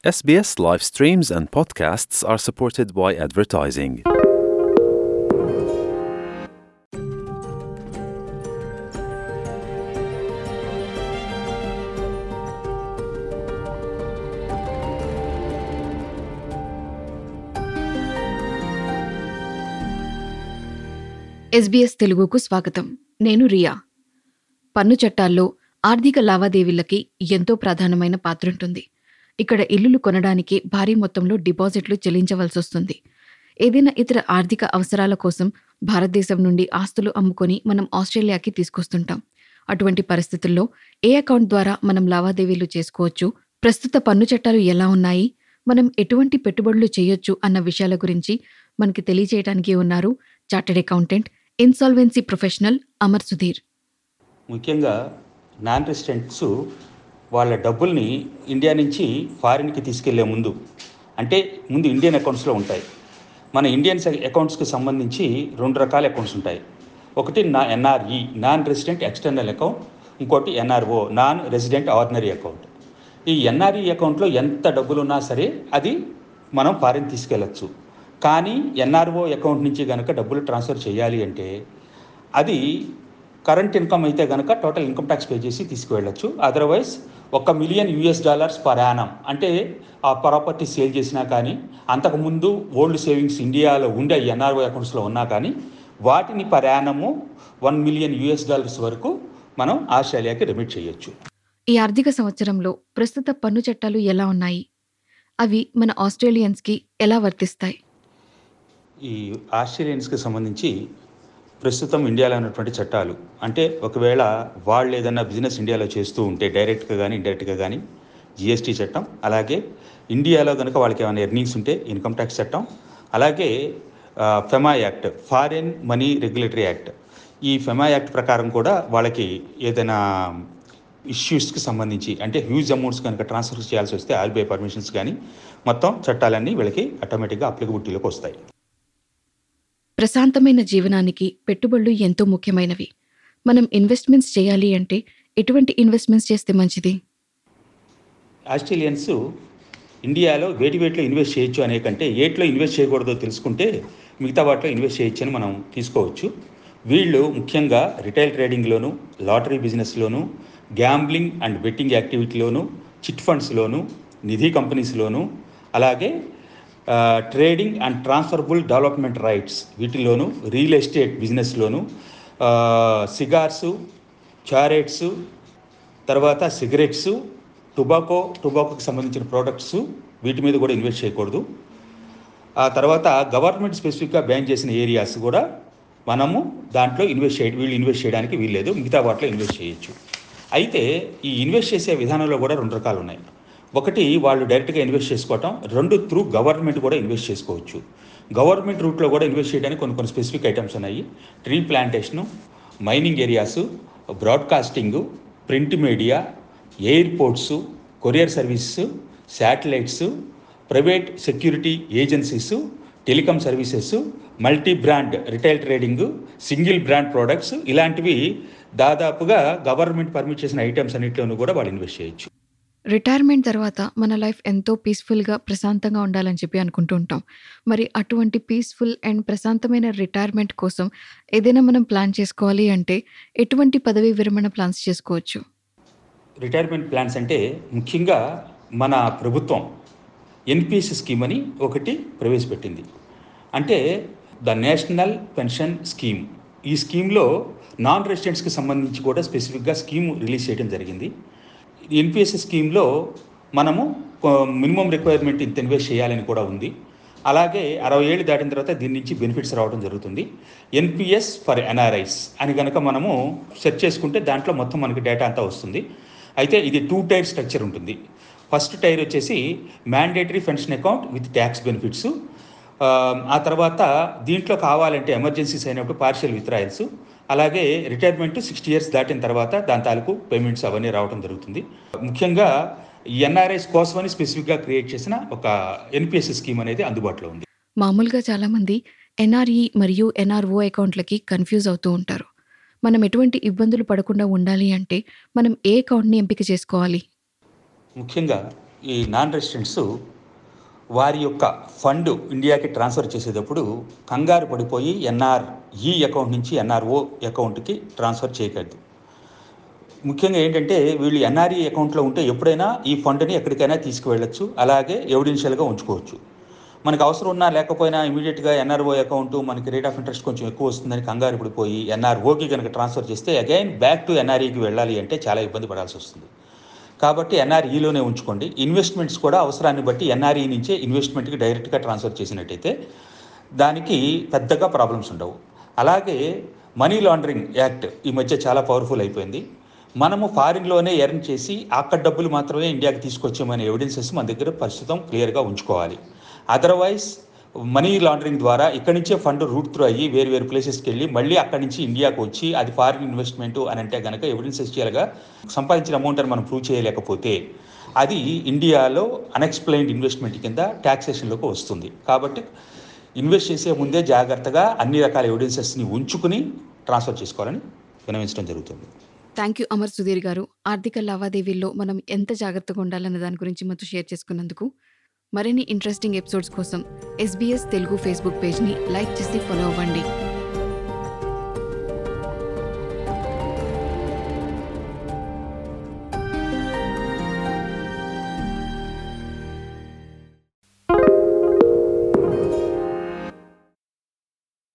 SBS live streams and podcasts are supported by advertising. SBS తెలుగుకు స్వాగతం నేను రియా పన్ను చట్టాల్లో ఆర్థిక లావాదేవీలకి ఎంతో ప్రధానమైన పాత్రుంటుంది ఇక్కడ ఇల్లులు కొనడానికి భారీ మొత్తంలో డిపాజిట్లు చెల్లించవలసొస్తుంది ఏదైనా ఇతర ఆర్థిక అవసరాల కోసం భారతదేశం నుండి ఆస్తులు అమ్ముకొని మనం ఆస్ట్రేలియాకి తీసుకొస్తుంటాం అటువంటి పరిస్థితుల్లో ఏ అకౌంట్ ద్వారా మనం లావాదేవీలు చేసుకోవచ్చు ప్రస్తుత పన్ను చట్టాలు ఎలా ఉన్నాయి మనం ఎటువంటి పెట్టుబడులు చేయొచ్చు అన్న విషయాల గురించి మనకి తెలియజేయడానికి ఉన్నారు chartered accountant insolvency professional Amar Sudhir ముఖ్యంగా నాన్ రెసిడెంట్స్ వాళ్ళ డబ్బుల్ని ఇండియా నుంచి ఫారిన్కి తీసుకెళ్లే ముందు అంటే ముందు ఇండియన్ అకౌంట్స్లో ఉంటాయి మన ఇండియన్ అకౌంట్స్కి సంబంధించి రెండు రకాల అకౌంట్స్ ఉంటాయి ఒకటి నా NRE non resident external account ఇంకోటి NRO non resident ordinary account ఈ ఎన్ఆర్ఈ అకౌంట్లో ఎంత డబ్బులు ఉన్నా సరే అది మనం ఫారిన్ తీసుకెళ్ళచ్చు కానీ ఎన్ఆర్ఓ అకౌంట్ నుంచి కనుక డబ్బులు ట్రాన్స్ఫర్ చేయాలి అంటే అది కరెంట్ ఇన్కమ్ అయితే కనుక టోటల్ ఇన్కమ్ ట్యాక్స్ పే చేసి తీసుకువెళ్ళచ్చు అదర్వైజ్ ఒక million US dollars per annum అంటే ఆ ప్రాపర్టీ సేల్ చేసినా కానీ అంతకుముందు ఓల్డ్ సేవింగ్స్ ఇండియాలో ఉండే ఎన్ఆర్ఓ అకౌంట్స్లో ఉన్నా కానీ వాటిని per annum one million US dollars వరకు మనం ఆస్ట్రేలియాకి రెమిట్ చేయొచ్చు ఈ ఆర్థిక సంవత్సరంలో ప్రస్తుత పన్ను చట్టాలు ఎలా ఉన్నాయి అవి మన ఆస్ట్రేలియన్స్కి ఎలా వర్తిస్తాయి ఈ ఆస్ట్రేలియన్స్కి సంబంధించి ప్రస్తుతం ఇండియాలో ఉన్నటువంటి చట్టాలు అంటే ఒకవేళ వాళ్ళు ఏదైనా బిజినెస్ ఇండియాలో చేస్తూ ఉంటే డైరెక్ట్గా కానీ ఇండైరెక్ట్గా కానీ జిఎస్టీ చట్టం అలాగే ఇండియాలో కనుక వాళ్ళకి ఏమైనా ఎర్నింగ్స్ ఉంటే ఇన్కమ్ ట్యాక్స్ చట్టం అలాగే ఆ, FEMA act foreign money regulatory act ఈ ఫెమా యాక్ట్ ప్రకారం కూడా వాళ్ళకి ఏదైనా ఇష్యూస్కి సంబంధించి అంటే హ్యూజ్ అమౌంట్స్ కనుక ట్రాన్స్ఫర్ చేయాల్సి వస్తే ఆర్బీఐ పర్మిషన్స్ కానీ మొత్తం చట్టాలన్నీ వీళ్ళకి ఆటోమేటిక్గా అప్లికబిలిటీలోకి వస్తాయి ప్రశాంతమైన జీవనానికి పెట్టుబడులు ఎంతో ముఖ్యమైనవి మనం ఇన్వెస్ట్మెంట్స్ చేయాలి అంటే ఎటువంటి ఇన్వెస్ట్మెంట్స్ చేస్తే మంచిది ఆస్ట్రేలియన్స్ ఇండియాలో వేటి వేటిలో ఇన్వెస్ట్ చేయొచ్చు అనే కంటే ఏట్లో ఇన్వెస్ట్ చేయకూడదో తెలుసుకుంటే మిగతా వాటిలో ఇన్వెస్ట్ చేయొచ్చు అని మనం తీసుకోవచ్చు వీళ్ళు ముఖ్యంగా రిటైల్ ట్రేడింగ్లోను లాటరీ బిజినెస్లోను గ్యాంబ్లింగ్ అండ్ బెట్టింగ్ యాక్టివిటీలోను చిట్ ఫండ్స్లోను నిధి కంపెనీస్లోను అలాగే ఆ, trading and transferable development rights వీటిలోను రియల్ ఎస్టేట్ బిజినెస్లోను ఆ, సిగార్సు చారెట్స్ తర్వాత సిగరెట్స్ టొబాకో టొబాకోకి సంబంధించిన ప్రోడక్ట్స్ వీటి మీద కూడా ఇన్వెస్ట్ చేయకూడదు ఆ తర్వాత గవర్నమెంట్ స్పెసిఫిక్గా బ్యాన్ చేసిన ఏరియాస్ కూడా మనము దాంట్లో ఇన్వెస్ట్ చేయ వీళ్ళు ఇన్వెస్ట్ చేయడానికి వీల్లేదు మిగతా వాటిలో ఇన్వెస్ట్ చేయొచ్చు అయితే ఈ ఇన్వెస్ట్ చేసే విధానంలో కూడా రెండు రకాలు ఉన్నాయి ఒకటి వాళ్ళు డైరెక్ట్గా ఇన్వెస్ట్ చేసుకోవటం రెండు త్రూ గవర్నమెంట్ కూడా ఇన్వెస్ట్ చేసుకోవచ్చు గవర్నమెంట్ రూట్లో కూడా ఇన్వెస్ట్ చేయడానికి కొన్ని కొన్ని స్పెసిఫిక్ ఐటమ్స్ ఉన్నాయి tree plantation mining areas broadcasting print media airports courier services satellites private security agencies telecom services multi brand retail trading single brand products ఇలాంటివి దాదాపుగా గవర్నమెంట్ పర్మిట్ చేసిన ఐటమ్స్ అన్నింటిలోనూ కూడా వాళ్ళు ఇన్వెస్ట్ చేయొచ్చు రిటైర్మెంట్ తర్వాత మన లైఫ్ ఎంతో పీస్ఫుల్గా ప్రశాంతంగా ఉండాలని చెప్పి అనుకుంటూ ఉంటాం మరి అటువంటి పీస్ఫుల్ అండ్ ప్రశాంతమైన రిటైర్మెంట్ కోసం ఏదైనా మనం ప్లాన్ చేసుకోవాలి అంటే ఎటువంటి పదవీ విరమణ ప్లాన్స్ చేసుకోవచ్చు రిటైర్మెంట్ ప్లాన్స్ అంటే ముఖ్యంగా మన ప్రభుత్వం ఎన్పిఎస్ స్కీమ్ అని ఒకటి ప్రవేశపెట్టింది అంటే ద నేషనల్ పెన్షన్ స్కీమ్ ఈ స్కీమ్లో నాన్ రెసిడెంట్స్కి సంబంధించి కూడా స్పెసిఫిక్గా స్కీమ్ రిలీజ్ చేయడం జరిగింది ఎన్పిఎస్ స్కీమ్లో మనము మినిమం రిక్వైర్మెంట్ ఇంత ఇన్వెస్ట్ చేయాలని కూడా ఉంది అలాగే అరవై ఏళ్ళు దాటిన తర్వాత దీని నుంచి బెనిఫిట్స్ రావడం జరుగుతుంది ఎన్పిఎస్ ఫర్ ఎన్ఆర్ఐస్ అని కనుక మనము సెర్చ్ చేసుకుంటే దాంట్లో మొత్తం మనకి డేటా అంతా వస్తుంది అయితే ఇది టూ టైర్ స్ట్రక్చర్ ఉంటుంది ఫస్ట్ టైర్ వచ్చేసి mandatory pension account with tax benefits ఆ తర్వాత దీంట్లో కావాలంటే ఎమర్జెన్సీస్ అయినప్పుడు పార్షియల్ విత్రాయల్స్ అలాగే రిటైర్మెంట్ సిక్స్టీ ఇయర్స్ దాటిన తర్వాత దాని తాలూకు పేమెంట్స్ అవన్నీ రావడం జరుగుతుంది ముఖ్యంగా ఎన్ఆర్ఐస్ కోసమని స్పెసిఫిక్గా క్రియేట్ చేసిన ఒక ఎన్పిఎస్ స్కీమ్ అనేది అందుబాటులో ఉంది మామూలుగా చాలామంది ఎన్ఆర్ఈ మరియు ఎన్ఆర్ఓ అకౌంట్లకి కన్ఫ్యూజ్ అవుతూ ఉంటారు మనం ఎటువంటి ఇబ్బందులు పడకుండా ఉండాలి అంటే మనం ఏ అకౌంట్ని ఎంపిక చేసుకోవాలి ముఖ్యంగా ఈ నాన్ రెసిడెంట్స్ వారి యొక్క ఫండ్ ఇండియాకి ట్రాన్స్ఫర్ చేసేటప్పుడు కంగారు పడిపోయి ఎన్ఆర్ఈ అకౌంట్ నుంచి ఎన్ఆర్ఓ అకౌంట్కి ట్రాన్స్ఫర్ చేయకూడదు ముఖ్యంగా ఏంటంటే వీళ్ళు ఎన్ఆర్ఈ అకౌంట్లో ఉంటే ఎప్పుడైనా ఈ ఫండ్ని ఎక్కడికైనా తీసుకువెళ్ళొచ్చు అలాగే ఎవిడెన్షియల్గా ఉంచుకోవచ్చు మనకు అవసరం ఉన్నా లేకపోయినా ఇమీడియట్గా ఎన్ఆర్ఓ అకౌంట్ మనకి రేట్ ఆఫ్ ఇంట్రెస్ట్ కొంచెం ఎక్కువ వస్తుందని కంగారు పడిపోయి ఎన్ఆర్ఓకి కనుక ట్రాన్స్ఫర్ చేస్తే అగైన్ బ్యాక్ టు ఎన్ఆర్ఈకి వెళ్ళాలి అంటే చాలా ఇబ్బంది పడాల్సి వస్తుంది కాబట్టి ఎన్ఆర్ఈలోనే ఉంచుకోండి ఇన్వెస్ట్మెంట్స్ కూడా అవసరాన్ని బట్టి ఎన్ఆర్ఈ నుంచే ఇన్వెస్ట్మెంట్కి డైరెక్ట్గా ట్రాన్స్ఫర్ చేసినట్టయితే దానికి పెద్దగా ప్రాబ్లమ్స్ ఉండవు అలాగే మనీ లాండరింగ్ యాక్ట్ ఈ మధ్య చాలా పవర్ఫుల్ అయిపోయింది మనము ఫారిన్లోనే ఎర్న్ చేసి అక్కడ డబ్బులు మాత్రమే ఇండియాకి తీసుకొచ్చామనే ఎవిడెన్సెస్ మన దగ్గర ప్రస్తుతం క్లియర్గా ఉంచుకోవాలి అదర్వైజ్ మనీ లాండరింగ్ ద్వారా ఇక్కడి నుంచే ఫండ్ రూట్ త్రూ అయ్యి వేరు వేరు ప్లేసెస్కి వెళ్ళి మళ్ళీ అక్కడి నుంచి ఇండియాకి వచ్చి అది ఫారిన్ ఇన్వెస్ట్మెంట్ అని అంటే కనుక ఎవిడెన్సెస్ చేయాలిగా సంపాదించిన అమౌంట్ అని మనం ప్రూవ్ చేయలేకపోతే అది ఇండియాలో అన్ఎక్స్ప్లెయిన్డ్ ఇన్వెస్ట్మెంట్ కింద ట్యాక్సేషన్లోకి వస్తుంది కాబట్టి ఇన్వెస్ట్ చేసే ముందే జాగ్రత్తగా అన్ని రకాల ఎవిడెన్సెస్ని ఉంచుకుని ట్రాన్స్ఫర్ చేసుకోవాలని వినవించడం జరుగుతుంది థ్యాంక్ యూ అమర్ సుధీర్ గారు ఆర్థిక లావాదేవీల్లో మనం ఎంత జాగ్రత్తగా ఉండాలన్న దాని గురించి మాతో షేర్ చేసుకున్నందుకు మరిన్ని ఇంట్రెస్టింగ్ ఎపిసోడ్స్ కోసం ఎస్బీఎస్ తెలుగు ఫేస్బుక్ పేజ్ని లైక్ చేసి ఫాలో అవ్వండి